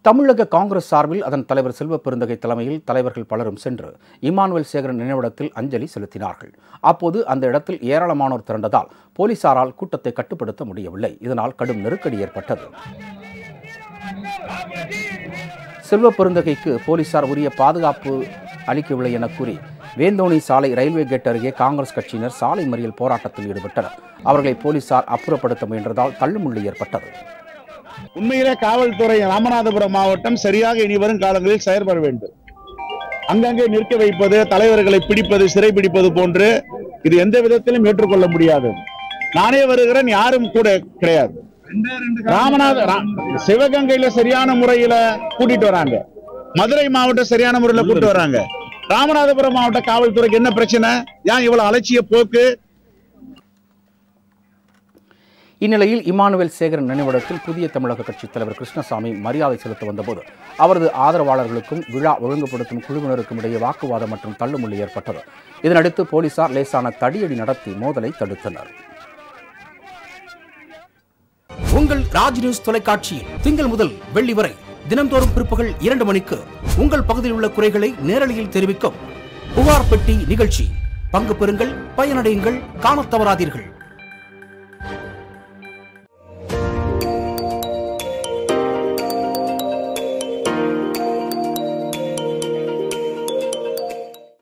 தமிழக காங்கிரஸ் சார்பில் அதன் தலைவர் செல்வ பெருந்தகை தலைமையில் தலைவர்கள் பலரும் சென்று இமானுவேல் சேகரன் நினைவிடத்தில் அஞ்சலி செலுத்தினார்கள் அப்போது அந்த இடத்தில் ஏராளமானோர் திரண்டதால் போலீசாரால் கூட்டத்தை கட்டுப்படுத்த முடியவில்லை இதனால் கடும் நெருக்கடி ஏற்பட்டது செல்வ பெருந்தகைக்கு போலீசார் உரிய பாதுகாப்பு அளிக்கவில்லை என கூறி வேந்தோணி சாலை ரயில்வே கேட் அருகே காங்கிரஸ் கட்சியினர் சாலை மறியல் போராட்டத்தில் ஈடுபட்டனர் அவர்களை போலீசார் அப்புறப்படுத்த முயன்றதால் தள்ளுமுள்ளு ஏற்பட்டது உண்மையிலே காவல்துறை ராமநாதபுரம் மாவட்டம் சரியாக இனி வரும் காலங்களில் செயல்பட வேண்டும் அங்கங்கே நிற்க வைப்பது தலைவர்களை பிடிப்பது சிறை பிடிப்பது போன்று இது எந்த விதத்திலும் ஏற்றுக்கொள்ள முடியாது நானே வருகிறேன் யாரும் கூட கிடையாது ராமநாத ரா- சிவகங்கையில சரியான முறையில கூட்டிட்டு வராங்க மதுரை மாவட்டம் சரியான முறையில கூட்டிட்டு வராங்க ராமநாதபுரம் மாவட்ட காவல்துறைக்கு என்ன பிரச்சனை ஏன் இவ்வளவு அலட்சிய போக்கு இந்நிலையில் இமானுவேல் சேகரன் நினைவிடத்தில் புதிய தமிழக கட்சித் தலைவர் கிருஷ்ணசாமி மரியாதை செலுத்த வந்தபோது அவரது ஆதரவாளர்களுக்கும் விழா ஒழுங்குபடுத்தும் குழுவினருக்கும் இடையே வாக்குவாதம் மற்றும் தள்ளுமுள்ளு ஏற்பட்டது இதனடுத்து போலீசார் லேசான தடியடி நடத்தி மோதலை தடுத்தனர் உங்கள் ராஜ் நியூஸ் தொலைக்காட்சியில் திங்கள் முதல் வெள்ளி வரை தினம்தோறும் பிற்பகல் இரண்டு மணிக்கு உங்கள் பகுதியில் உள்ள குறைகளை நேரலையில் தெரிவிக்கும் புகார் பெட்டி நிகழ்ச்சி பங்கு பெறுங்கள் பயனடையுங்கள் காணத் தவறாதீர்கள்